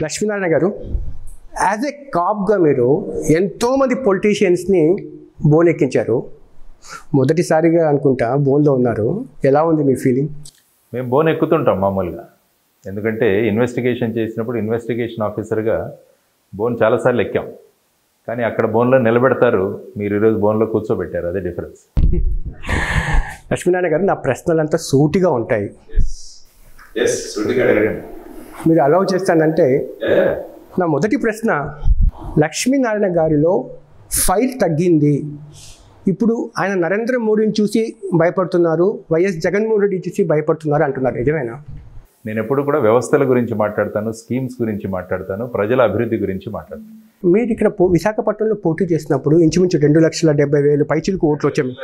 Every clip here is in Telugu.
లక్ష్మీనారాయణ గారు యాజ్ ఏ కాప్గా మీరు ఎంతోమంది పొలిటీషియన్స్ని బోన్ ఎక్కించారు మొదటిసారిగా అనుకుంటా బోన్లో ఉన్నారు ఎలా ఉంది మీ ఫీలింగ్ మేము బోన్ ఎక్కుతుంటాం మామూలుగా ఎందుకంటే ఇన్వెస్టిగేషన్ చేసినప్పుడు ఇన్వెస్టిగేషన్ ఆఫీసర్గా బోన్ చాలాసార్లు ఎక్కాం కానీ అక్కడ బోన్లో నిలబెడతారు మీరు ఈరోజు బోన్లో కూర్చోబెట్టారు అదే డిఫరెన్స్ లక్ష్మీనారాయణ గారు నా ప్రశ్నలంతా సూటిగా ఉంటాయి మీరు అలౌ చేస్తానంటే నా మొదటి ప్రశ్న లక్ష్మీనారాయణ గారిలో ఫైల్ తగ్గింది ఇప్పుడు ఆయన నరేంద్ర మోడీని చూసి భయపడుతున్నారు వైఎస్ జగన్మోహన్ రెడ్డి చూసి భయపడుతున్నారు అంటున్నారు నిజమేనా నేను ఎప్పుడు కూడా వ్యవస్థల గురించి మాట్లాడతాను స్కీమ్స్ గురించి మాట్లాడతాను ప్రజల అభివృద్ధి గురించి మాట్లాడతాను మీరు ఇక్కడ పో విశాఖపట్నంలో పోటీ చేసినప్పుడు ఇంచుమించు రెండు లక్షల డెబ్బై వేలు పైచిలకు ఓట్లు వచ్చాయి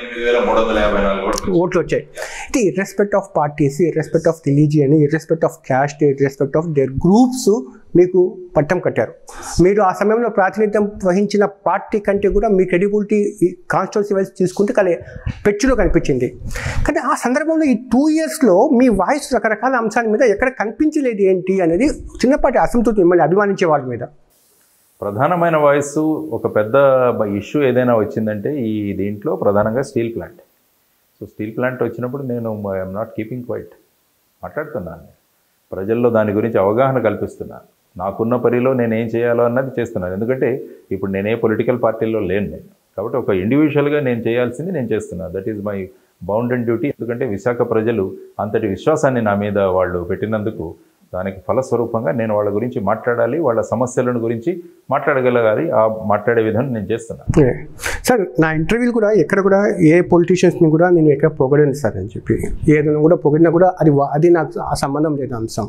ఓట్లు వచ్చాయి ఇది irrespective of parties irrespective of religion irrespective of caste irrespective of their groups మీకు పట్టం కట్టారు మీరు ఆ సమయంలో ప్రాతినిధ్యం వహించిన పార్టీ కంటే కూడా మీ క్రెడిబిలిటీ కాన్స్టిట్యూన్సీ వైజ్ తీసుకుంటే కానీ పెచ్చులో కనిపించింది కానీ ఆ సందర్భంలో ఈ టూ ఇయర్స్లో మీ వాయిస్ రకరకాల అంశాల మీద ఎక్కడ కనిపించలేదు ఏంటి అనేది చిన్నపాటి అసంతృప్తి మిమ్మల్ని అభిమానించే వాళ్ళ మీద ప్రధానమైన వాయిస్ ఒక పెద్ద ఇష్యూ ఏదైనా వచ్చిందంటే ఈ దీంట్లో ప్రధానంగా steel plant so steel plant వచ్చినప్పుడు నేను ఐఎమ్ నాట్ కీపింగ్ క్వైట్ మాట్లాడుతున్నాను ప్రజల్లో దాని గురించి అవగాహన కల్పిస్తున్నాను నాకున్న పరిలో నేను ఏం చేయాలో అన్నది చేస్తున్నాను ఎందుకంటే ఇప్పుడు నేను ఏ పొలిటికల్ పార్టీలో లేను నేను కాబట్టి ఒక ఇండివిజువల్గా నేను చేయాల్సింది నేను చేస్తున్నాను that is my bound and duty ఎందుకంటే విశాఖ ప్రజలు అంతటి విశ్వాసాన్ని నా మీద వాళ్ళు పెట్టినందుకు దానికి ఫలస్వరూపంగా నేను వాళ్ళ గురించి మాట్లాడాలి వాళ్ళ సమస్యలను గురించి మాట్లాడగలగాలి ఆ మాట్లాడే విధానం నేను చేస్తున్నాను ఏ. సార్ నా ఇంటర్వ్యూలు కూడా ఎక్కడ కూడా ఏ పొలిటీషియన్స్ని కూడా నేను ఎక్కడ పొగడను సార్ అని చెప్పి ఏదైనా కూడా పొగిడినా కూడా అది వా- అది నాకు ఆ సంబంధం లేదు అంశం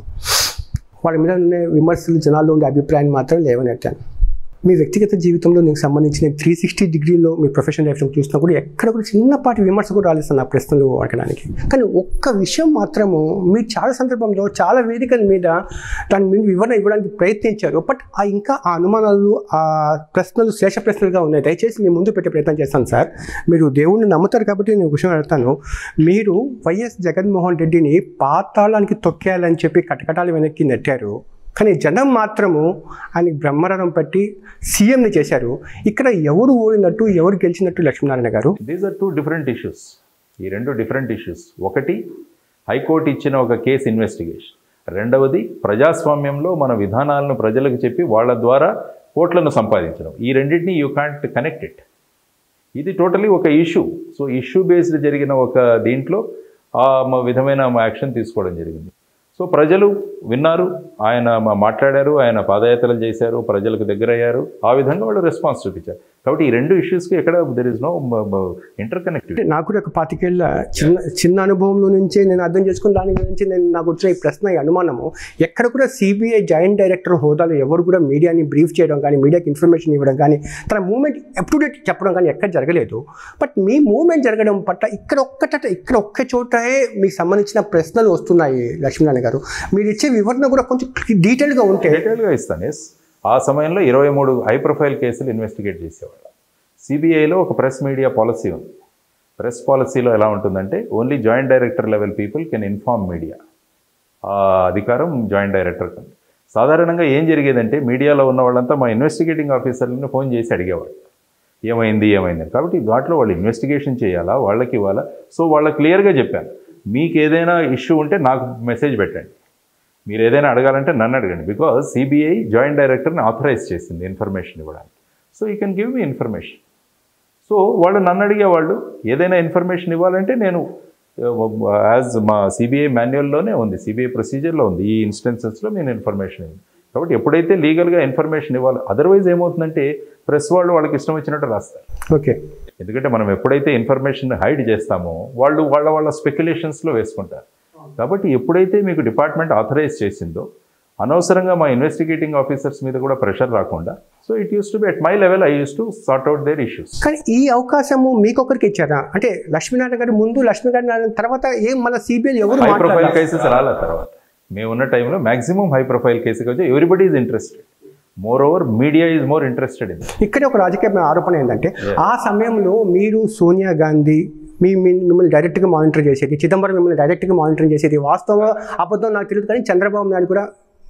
వాళ్ళ మీద ఉండే విమర్శలు జనాల్లో ఉండే అభిప్రాయాన్ని మాత్రం లేవనెత్తాను మీ వ్యక్తిగత జీవితంలో నీకు సంబంధించిన త్రీ సిక్స్టీ డిగ్రీలో మీ ప్రొఫెషనల్ లైఫ్లో చూసినా కూడా ఎక్కడ కూడా చిన్నపాటి విమర్శ కూడా రాలేదు సార్ నా ప్రశ్నలు అడగడానికి కానీ ఒక్క విషయం మాత్రము మీరు చాలా సందర్భంలో చాలా వేదికల మీద దాని మీద వివరణ ఇవ్వడానికి ప్రయత్నించారు బట్ ఆ ఇంకా ఆ అనుమానాలు ఆ ప్రశ్నలు శేష ప్రశ్నలుగా ఉన్నాయి దయచేసి మీ ముందు పెట్టే ప్రయత్నం చేస్తాను సార్ మీరు దేవుణ్ణి నమ్ముతారు కాబట్టి నేను ఒక విషయం అడుగుతాను మీరు వైఎస్ జగన్మోహన్ రెడ్డిని పాతాళానికి తొక్కేయాలని చెప్పి కటకటాలు వెనక్కి నెట్టారు కానీ జనం మాత్రము ఆయన బ్రహ్మరథం పట్టి సీఎంని చేశారు ఇక్కడ ఎవరు ఓడినట్టు ఎవరు గెలిచినట్టు Lakshminarayana garu these are two different issues ఈ రెండు డిఫరెంట్ ఇష్యూస్ ఒకటి హైకోర్టు ఇచ్చిన ఒక కేసు ఇన్వెస్టిగేషన్ రెండవది ప్రజాస్వామ్యంలో మన విధానాలను ప్రజలకు చెప్పి వాళ్ళ ద్వారా కోట్లను సంపాదించడం ఈ రెండింటినీ యూ కాంట్ కనెక్ట్ ఇట్ ఇది టోటలీ ఒక ఇష్యూ సో ఇష్యూ బేస్డ్ జరిగిన ఒక దీంట్లో ఆ మ- విధమైన యాక్షన్ తీసుకోవడం జరిగింది సో ప్రజలు విన్నారు ఆయన మా- మాట్లాడారు ఆయన పాదయాత్రలు చేశారు ప్రజలకు దగ్గరయ్యారు ఆ విధంగా వాళ్ళు రెస్పాన్స్ చూపించారు కాబట్టి ఈ రెండు ఇష్యూస్కి ఎక్కడ there is no interconnectivity అంటే నాకు కూడా ఒక పాతికేళ్ళ చిన్న చిన్న అనుభవంలో నుంచే నేను అర్థం చేసుకున్న దాని గురించి నేను నాకు వచ్చిన ఈ ప్రశ్న ఈ అనుమానము ఎక్కడ కూడా సిబిఐ జాయింట్ డైరెక్టర్ హోదాలో ఎవరు కూడా మీడియాని బ్రీఫ్ చేయడం కానీ మీడియాకి ఇన్ఫర్మేషన్ ఇవ్వడం కానీ తన మూమెంట్ అప్ టు డేట్ చెప్పడం కానీ ఎక్కడ జరగలేదు బట్ మీ మూమెంట్ జరగడం పట్ల ఇక్కడ ఒక్కట ఇక్కడ ఒక్క చోటే మీకు సంబంధించిన ప్రశ్నలు వస్తున్నాయి లక్ష్మీనారాయణ గారు మీరు ఇచ్చే వివరణ కూడా కొంచెం డీటెయిల్గా ఉంటే డీటెయిల్గా ఇస్తాను ఎస్ ఆ సమయంలో ఇరవై మూడు హై ప్రొఫైల్ కేసులు ఇన్వెస్టిగేట్ చేసేవాళ్ళు సిబిఐలో ఒక ప్రెస్ మీడియా పాలసీ ఉంది ప్రెస్ పాలసీలో ఎలా ఉంటుందంటే only joint director level people can inform media ఆ అధికారం జాయింట్ డైరెక్టర్కి ఉంది సాధారణంగా ఏం జరిగేదంటే మీడియాలో ఉన్న వాళ్ళంతా మా ఇన్వెస్టిగేటింగ్ ఆఫీసర్లను ఫోన్ చేసి అడిగేవాళ్ళు ఏమైంది ఏమైంది కాబట్టి దాంట్లో వాళ్ళు ఇన్వెస్టిగేషన్ చేయాలా వాళ్ళకి ఇవ్వాలా సో వాళ్ళకి క్లియర్గా చెప్పాను మీకు ఏదైనా ఇష్యూ ఉంటే నాకు మెసేజ్ పెట్టండి మీరు ఏదైనా అడగాలంటే నన్ను అడగండి బికాజ్ సిబిఐ జాయింట్ డైరెక్టర్ని ఆథరైజ్ చేసింది ఇన్ఫర్మేషన్ ఇవ్వడానికి so you can give me information so వాళ్ళు నన్ను అడిగేవాళ్ళు ఏదైనా ఇన్ఫర్మేషన్ ఇవ్వాలంటే నేను యాజ్ మా సిబిఐ మాన్యువల్లోనే ఉంది సిబిఐ ప్రొసీజర్లో ఉంది ఈ ఇన్స్టెన్సెస్లో నేను ఇన్ఫర్మేషన్ ఇవ్వాలి కాబట్టి ఎప్పుడైతే లీగల్గా ఇన్ఫర్మేషన్ ఇవ్వాలి అదర్వైజ్ ఏమవుతుందంటే ప్రెస్ వాళ్ళు వాళ్ళకి ఇష్టం వచ్చినట్టు రాస్తారు ఓకే ఎందుకంటే మనం ఎప్పుడైతే ఇన్ఫర్మేషన్ హైడ్ చేస్తామో వాళ్ళు వాళ్ళ వాళ్ళ స్పెక్యులేషన్స్లో వేసుకుంటారు కాబట్టి ఎప్పుడైతే మీకు డిపార్ట్మెంట్ ఆథరైజ్ చేసిందో అనవసరంగా మా ఇన్వెస్టిగేటింగ్ ఆఫీసర్స్ మీద కూడా ప్రెషర్ రాకుండా so it used to be at my level I used to sort out their issues కానీ ఈ అవకాశము మీకొకరికి ఇచ్చారా అంటే లక్ష్మీనారాయణ గారి ముందు లక్ష్మీనారాయణ తర్వాత ఏం మన సిబిఐ ఎవరు హై ప్రొఫైల్ మాట్లాడారు కేసెస్ రాలే తర్వాత మేము ఉన్న టైంలో మాక్సిమం హై ప్రొఫైల్ కేసుకి వచ్చి everybody is interested moreover media is more interested in ఇక్కడే ఒక రాజకీయ ఆరోపణ ఏంటంటే ఆ సమయంలో మీరు సోనియా గాంధీ మీ మీ- మిమ్మల్ని డైరెక్ట్గా మానిటర్ చేసేది చిదంబరం మిమ్మల్ని డైరెక్ట్గా మానిటర్ చేసేది వాస్తవం అబద్ధం నాకు తెలియదు కానీ చంద్రబాబు నాయుడు కూడా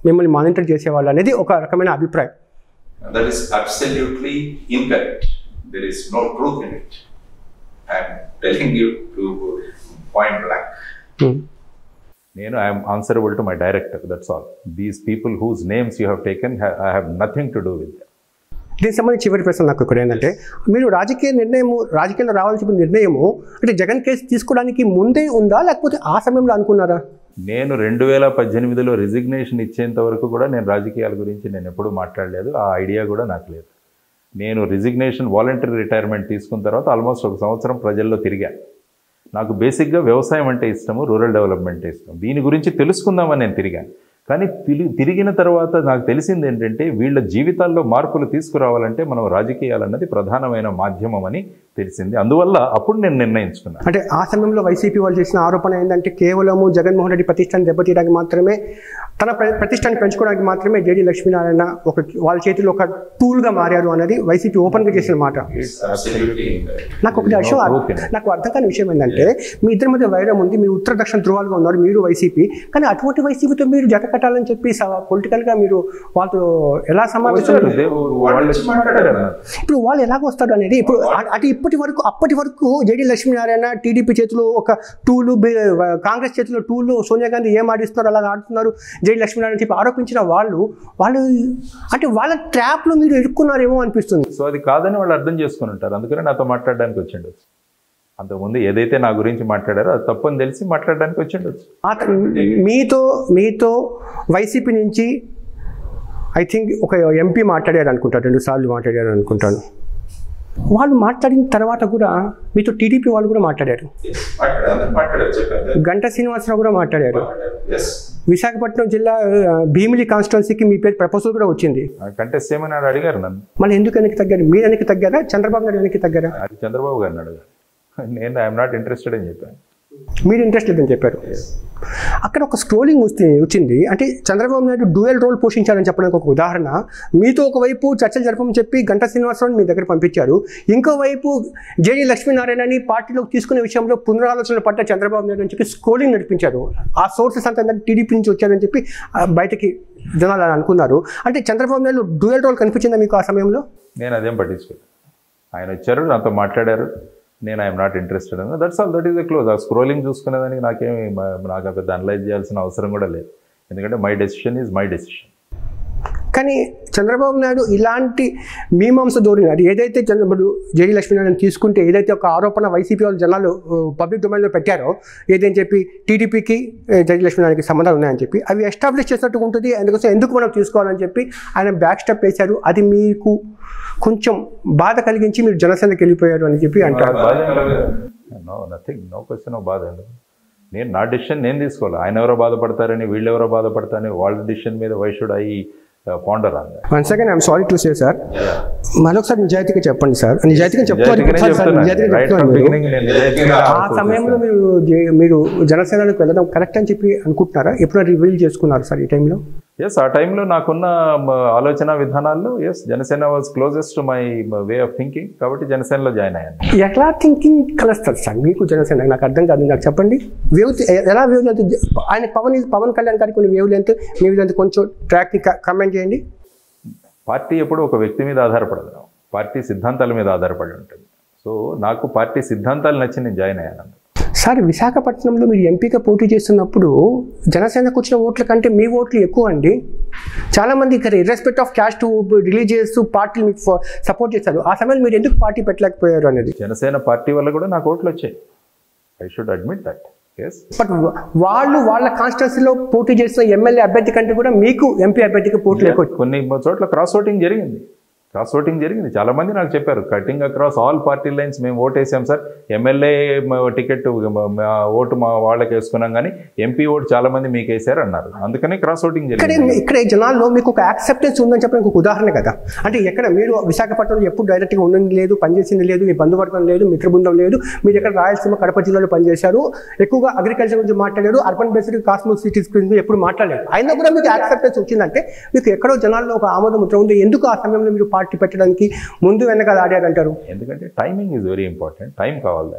మిమ్మల్ని మానిటర్ చేసేవాళ్ళు అనేది ఒక రకమైన అభిప్రాయం That is absolutely incorrect. There is no truth in it. I am telling you to point blank. Hmm. నేను I'm answerable to my director that's all these people whose names you have taken I have nothing to do with దీనికి సంబంధించి చివరి ప్రశ్న నాకు ఇక్కడ ఏంటంటే మీరు రాజకీయ నిర్ణయము రాజకీయాల్లో రావాల్సిన నిర్ణయము అంటే జగన్ కేసు తీసుకోవడానికి ముందే ఉందా లేకపోతే ఆ సమయంలో అనుకున్నారా నేను రెండు వేల పద్దెనిమిదిలో రిజిగ్నేషన్ ఇచ్చేంత వరకు కూడా నేను రాజకీయాల గురించి నేను ఎప్పుడూ మాట్లాడలేదు ఆ ఐడియా కూడా నాకు లేదు నేను రిజిగ్నేషన్ వాలంటరీ రిటైర్మెంట్ తీసుకున్న తర్వాత ఆల్మోస్ట్ ఒక సంవత్సరం ప్రజల్లో తిరిగాను నాకు బేసిక్గా వ్యవసాయం అంటే ఇష్టము రూరల్ డెవలప్మెంట్ ఇష్టం దీని గురించి తెలుసుకుందామని నేను తిరిగాను కానీ తిరిగి తిరిగిన తర్వాత నాకు తెలిసింది ఏంటంటే వీళ్ళ జీవితాల్లో మార్పులు తీసుకురావాలంటే మనం రాజకీయాలన్నది ప్రధానమైన మాధ్యమం అని తెలిసింది అందువల్ల అప్పుడు నేను నిర్ణయించుకున్నాను అంటే ఆ సమయంలో వైసీపీ వాళ్ళు చేసిన ఆరోపణ ఏంటంటే కేవలము జగన్మోహన్ రెడ్డి ప్రతిష్టను దెబ్బతీయడానికి మాత్రమే తన ప్ర- ప్రతిష్టను పెంచుకోవడానికి మాత్రమే జేడీ లక్ష్మీనారాయణ ఒక వాళ్ళ చేతిలో ఒక టూల్గా మారారు అనేది వైసీపీ ఓపెన్గా చేసిన మాట It's absolutely incorrect. నాకు ఒకటి విషయం No truth in it. నాకు అర్థం కాని విషయం ఏంటంటే మీ ఇద్దరి మధ్య వైరం ఉంది మీరు ఉత్తర దక్షిణ ధృవాలుగా ఉన్నారు మీరు వైసీపీ కానీ అటువంటి వైసీపీతో మీరు జత కట్టాలని చెప్పి పొలిటికల్ గా మీరు వాళ్ళతో ఎలా సమావేశం వచ్చారు. దే- వాళ్ళు వచ్చి మాట్లాడారు ఇప్పుడు వాళ్ళు ఎలాగ వస్తారు అనేది ఇప్పుడు అ- అటు ఇప్పటి వరకు అప్పటి వరకు జేడీ లక్ష్మీనారాయణ టీడీపీ చేతిలో ఒక టూలు బి- కాంగ్రెస్ చేతిలో టూలు సోనియా గాంధీ ఏం ఆడిస్తున్నారు అలాగ ఆడుతున్నారు జేడీ లక్ష్మీనారాయణ చెప్పి ఆరోపించిన వాళ్ళు వాళ్ళు అంటే వాళ్ళ ట్రాప్లో మీరు ఇరుక్కున్నారేమో అనిపిస్తుంది సో అది కాదని వాళ్ళు అర్థం చేసుకుని ఉంటారు అందుకనే నాతో మాట్లాడడానికి వచ్చిండొచ్చు అంతకుముందు ఏదైతే నా గురించి మాట్లాడారో అది తప్పని తెలిసి మాట్లాడడానికి వచ్చిండొచ్చు ఆ త- మీతో మీతో వైసీపీ నుంచి ఐ థింక్ ఒక ఎంపీ మాట్లాడారు అనుకుంటాను రెండు సార్లు మాట్లాడారు అనుకుంటాను వాళ్ళు మాట్లాడిన తర్వాత కూడా మీతో టీడీపీ వాళ్ళు కూడా మాట్లాడారు Yes. మాట్లాడారు. అందరూ మాట్లాడారు చెప్పారు గంట శ్రీనివాసరావు కూడా మాట్లాడారు ఎస్ విశాఖపట్నం జిల్లా ఆ, భీమిలి కాన్స్టిట్యున్సీకి మీ పేరు ప్రపోజల్ కూడా వచ్చింది కంటెస్ట్ చేయమని ఆడు అడిగారు నన్ను మళ్ళీ ఎందుకు వెనక్కి తగ్గారు మీరు వెనక్కి తగ్గారా చంద్రబాబు నాయుడు వెనక్కి తగ్గారా అది చంద్రబాబు గారిని అడిగారు నేను ఐఎమ్ నాట్ ఇంట్రెస్టెడ్ అని చెప్పాను మీరు ఇంట్రెస్ట్ లేదని చెప్పారు అక్కడ ఒక స్క్రోలింగ్ వస్తే వచ్చింది అంటే చంద్రబాబు నాయుడు డ్యూయల్ రోల్ పోషించారని చెప్పడానికి ఒక ఉదాహరణ మీతో ఒకవైపు చర్చలు జరపమని చెప్పి గంట శ్రీనివాసరావు మీ దగ్గర పంపించారు ఇంకోవైపు జేడీ లక్ష్మీనారాయణని పార్టీలోకి తీసుకునే విషయంలో పునరాలోచన పడ్డ చంద్రబాబు నాయుడు అని చెప్పి స్క్రోలింగ్ నడిపించారు ఆ సోర్సెస్ అంతా టీడీపీ నుంచి వచ్చారని చెప్పి ఆ, బయటకి జనాలు అని అనుకున్నారు అంటే చంద్రబాబు నాయుడు డ్యూయల్ రోల్ కనిపించిందా మీకు ఆ సమయంలో నేను అదేం పట్టించుకోలేదు ఆయన వచ్చారు నాతో మాట్లాడారు నేను ఐఎమ్ నాట్ ఇంట్రెస్టెడ్ అని that's all that is the close ఆ స్క్రోలింగ్ చూసుకునేదానికి నాకేమి మ- నాకు పెద్ద అనలైజ్ చేయాల్సిన అవసరం కూడా లేదు ఎందుకంటే my decision is my decision కానీ చంద్రబాబు నాయుడు ఇలాంటి మీమాంస ధోరణి అది ఏదైతే చంద్రబాబు జై లక్ష్మీనారాయణ తీసుకుంటే ఏదైతే ఒక ఆరోపణ వైసీపీ వాళ్ళు జనాలు పబ్లిక్ డొమైన్లో పెట్టారో ఏదని చెప్పి టీడీపీకి జై లక్ష్మీనారాయణకి సంబంధాలు ఉన్నాయని చెప్పి అవి ఎస్టాబ్లిష్ చేసినట్టు ఉంటుంది అందుకోసం ఎందుకు మనం తీసుకోవాలని చెప్పి ఆయన బ్యాక్ స్టెప్ వేశారు అది మీకు కొంచెం బాధ కలిగించి మీరు జనసేనకి వెళ్ళిపోయారు అని చెప్పి అంటారు నో నథింగ్ నో క్వశ్చన్ బాధ ఎందుకు నేను నా డిసిషన్ నేను తీసుకోవాలి ఆయన ఎవరో బాధపడతారని వీళ్ళు ఎవరో బాధపడతారని వాళ్ళ డిసిషన్ మీద why should I ponder on one second I'm sorry to say sir మరొకసారి నిజాయితీగా చెప్పండి సార్ నిజాయితీగా చెప్తారు నిజాయితీగా చెప్తున్నారు మీరు. ఆ సమయంలో మీరు జే- మీరు జనసేనకు వెళ్ళడం కరెక్ట్ అని చెప్పి అనుకుంటున్నారా ఎప్పుడైనా రివీల్ చేసుకున్నారు సార్ ఈ టైంలో ఎస్ ఆ టైంలో నాకున్న మ, ఆలోచన విధానాల్లో yes Janasena was closest to my way of thinking కాబట్టి జనసేనలో జాయిన్ అయ్యాను ఎట్లా థింకింగ్ కలుస్తారు సార్ మీకు జనసేన నాకు అర్థం కాదు నాకు చెప్పండి వేవ్ ఎలా వేవ్ లెంత్ ఆయన పవన్ పవన్ కళ్యాణ్ గారికి కొన్ని వేవ్ లెంత్ మీ లెంత్ కొంచెం ట్రాక్ని కమెంట్ చేయండి పార్టీ ఎప్పుడు ఒక వ్యక్తి మీద ఆధారపడదు పార్టీ సిద్ధాంతాల మీద ఆధారపడి ఉంటుంది సో నాకు పార్టీ సిద్ధాంతాలు నచ్చి నేను జాయిన్ అయ్యాను సార్ విశాఖపట్నంలో మీరు ఎంపీగా పోటీ చేస్తున్నప్పుడు జనసేనకు వచ్చిన ఓట్ల కంటే మీ ఓట్లు ఎక్కువ అండి చాలామంది ఇక్కడ ఇర్రెస్పెక్ట్ ఆఫ్ క్యాస్ట్ రిలీజియస్ పార్టీలు మీకు సపోర్ట్ చేస్తారు ఆ సమయంలో మీరు ఎందుకు పార్టీ పెట్టలేకపోయారు అనేది జనసేన పార్టీ వల్ల కూడా నాకు ఓట్లు వచ్చాయి I should admit that yes but వాళ్ళు వాళ్ళ కాన్స్టిట్యున్సీలో పోటీ చేసిన ఎమ్మెల్యే అభ్యర్థి కంటే కూడా మీకు ఎంపీ అభ్యర్థికి పోటీ ఎక్కువ కొన్ని చోట్ల క్రాస్ ఓటింగ్ జరిగింది క్రాస్ ఓటింగ్ జరిగింది చాలా మంది నాకు చెప్పారు cutting across all party lines మేము ఓట్ వేసాం సార్ ఎమ్మెల్యే టికెట్ మా ఓటు మా వాళ్ళకి వేసుకున్నాం కానీ ఎంపీ ఓటు చాలా మంది మీకు వేసారు అన్నారు అందుకని క్రాస్ ఓటింగ్ ఇక్కడే జరిగింది ఇక్కడ జనాల్లో మీకు ఒక యాక్సెప్టెన్స్ ఉందని చెప్పడానికి ఒక ఉదాహరణ కదా అంటే ఎక్కడ మీరు విశాఖపట్నంలో ఎప్పుడు డైరెక్ట్గా ఉన్నది లేదు పనిచేసింది లేదు మీ బంధువర్గం లేదు మిత్ర బృందం లేదు మీరు ఎక్కడ రాయలసీమ కడప జిల్లాలో పనిచేశారు ఎక్కువగా అగ్రికల్చర్ గురించి మాట్లాడారు అర్బన్ బేస్డ్ కాస్మో సిటీస్ గురించి ఎప్పుడు మాట్లాడారు అయినా కూడా మీకు యాక్సెప్టెన్స్ వచ్చిందంటే మీకు ఎక్కడో జనాల్లో ఒక ఆమోదం ముద్ర ఉంది ఎందుకు ఆ సమయంలో మీరు పార్టీ పెట్టడానికి ముందు వెనకాల ఆడారంటారు ఎందుకంటే timing is very important time కావాలి దానికి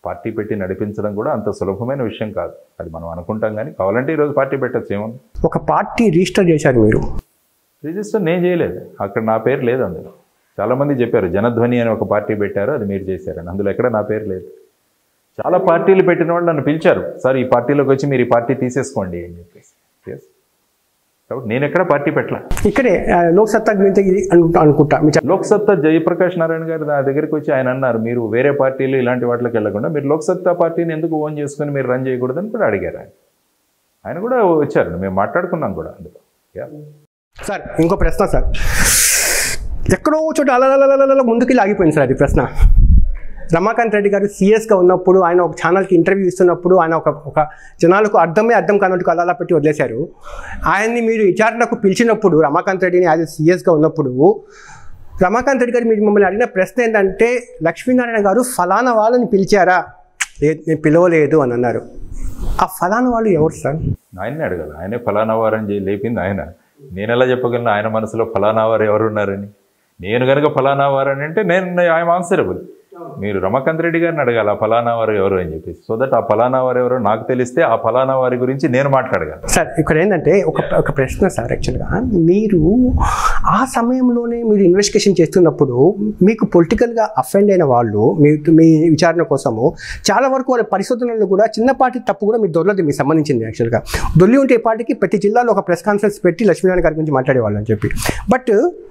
పార్టీ పెట్టి నడిపించడం కూడా అంత సులభమైన విషయం కాదు అది మనం అనుకుంటాం కానీ కావాలంటే ఈరోజు పార్టీ పెట్టచ్చు ఏముంది ఒక పార్టీ రిజిస్టర్ చేశారు మీరు రిజిస్టర్ నేను చేయలేదు అక్కడ నా పేరు లేదు అందులో చాలామంది చెప్పారు జనధ్వని అని ఒక పార్టీ పెట్టారు అది మీరు చేశారని అందులో ఎక్కడ నా పేరు లేదు చాలా పార్టీలు పెట్టిన వాళ్ళు నన్ను పిలిచారు సార్ ఈ పార్టీలోకి వచ్చి మీరు ఈ పార్టీ తీసేసుకోండి అని చెప్పేసి ఎస్ కాబట్టి నేను ఎక్కడ పార్టీ పెట్టలా ఇక్కడే ఆ, లోక్ సత్తా గురించి ఇది అను- అనుకుంటా మీ చ- లోక్సత్తా జయప్రకాష్ నారాయణ గారు నా దగ్గరికి వచ్చి ఆయన అన్నారు మీరు వేరే పార్టీలు ఇలాంటి వాటికి వెళ్ళకుండా మీరు లోక్సత్తా పార్టీని ఎందుకు ఓన్ చేసుకొని మీరు రన్ చేయకూడదని కూడా అడిగారు ఆయన ఆయన కూడా వచ్చారు మేము మాట్లాడుకున్నాం కూడా అందులో యా సార్ ఇంకో ప్రశ్న సార్ ఎక్కడో చోట అలలలలల ముందుకి ఆగిపోయింది సార్ అది ప్రశ్న రమాకాంత్ రెడ్డి గారు సీఎస్గా ఉన్నప్పుడు ఆయన ఒక ఛానల్కి ఇంటర్వ్యూ ఇస్తున్నప్పుడు ఆయన ఒక ఒక జనాలకు అర్థమే అర్థం కానట్టు అలా పెట్టి వదిలేశారు ఆయన్ని మీరు విచారణకు పిలిచినప్పుడు రమాకాంత్ రెడ్డిని యాజ్ సీఎస్గా ఉన్నప్పుడు రమాకాంత్ రెడ్డి గారు మీరు మమ్మల్ని అడిగిన ప్రశ్న ఏంటంటే లక్ష్మీనారాయణ గారు ఫలానా వాళ్ళని పిలిచారా లేదు నేను పిలవలేదు అని అన్నారు ఆ ఫలానా వాళ్ళు ఎవరు సార్ ఆయన్నే అడగాలి ఆయనే ఫలానా వారని చెప్పి లేపింది ఆయన నేను ఎలా చెప్పగలను ఆయన మనసులో ఫలానా వారు ఎవరు ఉన్నారని నేను కనుక ఫలానా వారని అంటే నేను ఐఎమ్ ఆన్సరబుల్ మీరు రమాకాంత్ రెడ్డి గారిని అడగాలి ఆ ఫలానా వారు ఎవరు అని చెప్పేసి సో దట్ ఆ ఫలానా వారు ఎవరో నాకు తెలిస్తే ఆ ఫలానా వారి గురించి నేను మాట్లాడగలను సార్ ఇక్కడ ఏంటంటే ఒక ఒక ప్రశ్న సార్ యాక్చువల్గా మీరు ఆ సమయంలోనే మీరు ఇన్వెస్టిగేషన్ చేస్తున్నప్పుడు మీకు పొలిటికల్గా అఫెండ్ అయిన వాళ్ళు మీ మీ విచారణ కోసము చాలా వరకు వాళ్ళ పరిశోధనలు కూడా చిన్నపాటి తప్పు కూడా మీ దొరలది మీకు సంబంధించింది యాక్చువల్గా దొల్లి ఉంటే ఈ పాటికి ప్రతి జిల్లాలో ఒక ప్రెస్ కాన్ఫరెన్స్ పెట్టి లక్ష్మీనారాయణ గారి గురించి మాట్లాడేవాళ్ళు అని చెప్పి బట్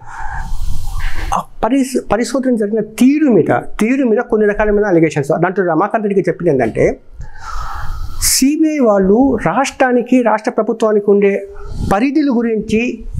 ఆ పరిశ పరిశోధన జరిగిన తీరు మీద తీరు మీద కొన్ని రకాలమైన అలిగేషన్స్ దాంట్లో రమాకాంత్ రెడ్డికి చెప్పింది ఏంటంటే సిబిఐ వాళ్ళు రాష్ట్రానికి రాష్ట్ర ప్రభుత్వానికి ఉండే పరిధుల గురించి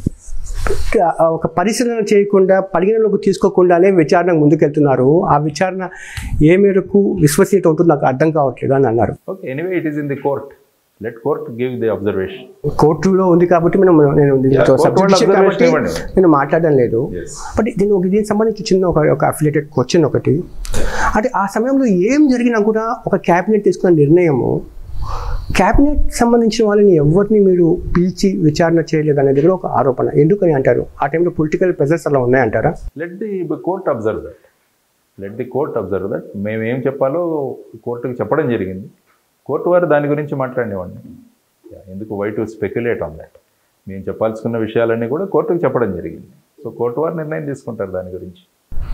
ఆ, ఒక పరిశీలన చేయకుండా పరిగణలోకి తీసుకోకుండానే విచారణ ముందుకెళ్తున్నారు ఆ విచారణ ఏ మేరకు విశ్వసనీయత ఉంటుందో నాకు అర్థం కావట్లేదు అని అన్నారు okay anyway it is in the court let court give the observation కోర్టులో ఉంది కాబట్టి మనం నేను దీంతో Yeah, court subject వాళ్ళ issue కాబట్టి observation ఇవ్వండి. నేను మాట్లాడడం లేదు Yes. బట్ దీని ఒక దీనికి సంబంధించి చిన్న ఒక ఒక అఫిలియేటెడ్ క్వశ్చన్ ఒకటి అంటే ఆ సమయంలో ఏం జరిగినా కూడా ఒక క్యాబినెట్ తీసుకున్న నిర్ణయము క్యాబినెట్ సంబంధించిన వాళ్ళని ఎవరిని మీరు పిలిచి విచారణ చేయలేదు అనేది కూడా ఒక ఆరోపణ ఎందుకని అంటారు ఆ టైంలో పొలిటికల్ ప్రెజర్స్ అలా ఉన్నాయంటారా let the court observe that let the court observe that మేము ఏం చెప్పాలో కోర్టుకి చెప్పడం జరిగింది కోర్టు వారు దాని గురించి మాట్లాడినవాడిని ఎందుకు why to speculate on that మేము చెప్పాల్సుకున్న విషయాలన్నీ కూడా కోర్టుకు చెప్పడం జరిగింది సో కోర్టు వారు నిర్ణయం తీసుకుంటారు దాని గురించి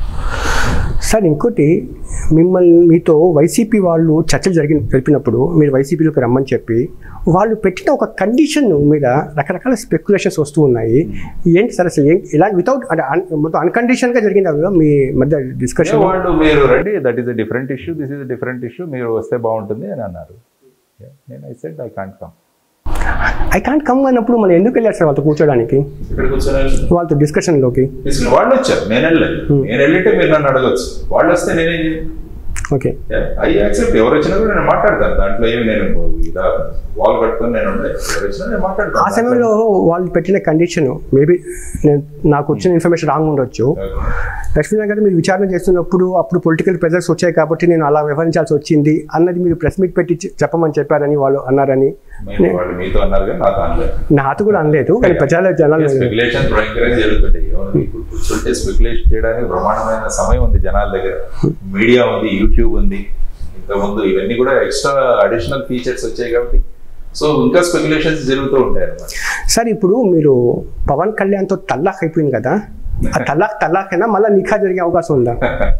సార్ ఇంకోటి మిమ్మల్ని మీతో వైసీపీ వాళ్ళు చర్చలు జరిగిన జరిపినప్పుడు మీరు వైసీపీలోకి రమ్మని చెప్పి వాళ్ళు పెట్టిన ఒక కండిషన్ మీద రకరకాల స్పెక్యులేషన్స్ వస్తూ ఉన్నాయి ఏంటి సార్ అసలు ఏం- ఇలా వితౌట్ అంటే un- మొత్తం అన్కండిషన్గా జరిగింది కదా మీ మధ్య డిస్కషన్ వాళ్ళు మీరు రండి that is a different issue this is a different issue మీరు వస్తే బాగుంటుంది అని అన్నారు Yeah, నేను I said I can't come I can't come అన్నప్పుడు మనం ఎందుకు వెళ్ళారు సార్ వాళ్ళతో కూర్చోడానికి ఇక్కడ కూర్చొని వాళ్ళతో డిస్కషన్లోకి తీసుకుని వాళ్ళు వచ్చారు నేను వెళ్ళలేదు నేను వెళ్ళితే మీరు నన్ను అడగచ్చు వాళ్ళు వస్తే నేనేం చేయను ఓకే ఐ యాక్సెప్ట్ ఎవరు వచ్చినా కూడా నేను మాట్లాడతాను దాంట్లో ఏమి నేను ఇలా వాల్ కట్టుకొని నేను ఉండే ఎవరు వచ్చినా నేను ఆ మాట్లాడతాను సమయంలో వాళ్ళు పెట్టిన కండిషన్ మేబీ నేను నాకు వచ్చిన ఇన్ఫర్మేషన్ రాంగ్ ఉండొచ్చు లక్ష్మీనారాయణ గారు మీరు విచారణ చేస్తున్నప్పుడు అప్పుడు పొలిటికల్ ప్రెజర్స్ వచ్చాయి కాబట్టి నేను అలా వ్యవహరించాల్సి వచ్చింది అన్నది మీరు ప్రెస్ మీట్ పెట్టి చె- చెప్పమని చెప్పారని వాళ్ళు అన్నారని మేము వాళ్ళు మీతో అన్నారు కానీ నాతో అనలేదు నాతో కూడా అనలేదు కానీ ప్రజల జనాలు స్పెక్యులేషన్ భయంకరంగా జరుగుతుంటాయి ఏమన్నా ఇప్పుడు కూర్చుంటే స్పెక్యులేషన్ చేయడానికి బ్రహ్మాండమైన సమయం ఉంది జనాల దగ్గర మీడియా ఉంది యూట్యూబ్ ఉంది ఇంతకుముందు ఇవన్నీ కూడా ఎక్స్ట్రా అడిషనల్ ఫీచర్స్ వచ్చాయి కాబట్టి సో ఇంకా స్పెక్యులేషన్స్ జరుగుతూ ఉంటాయి అన్నమాట సార్ ఇప్పుడు మీరు పవన్ కళ్యాణ్తో తల్లాక్ అయిపోయింది కదా ఆ తల్లాక్ తల్లాక్ అయినా మళ్ళీ నిఖా జరిగే అవకాశం ఉందా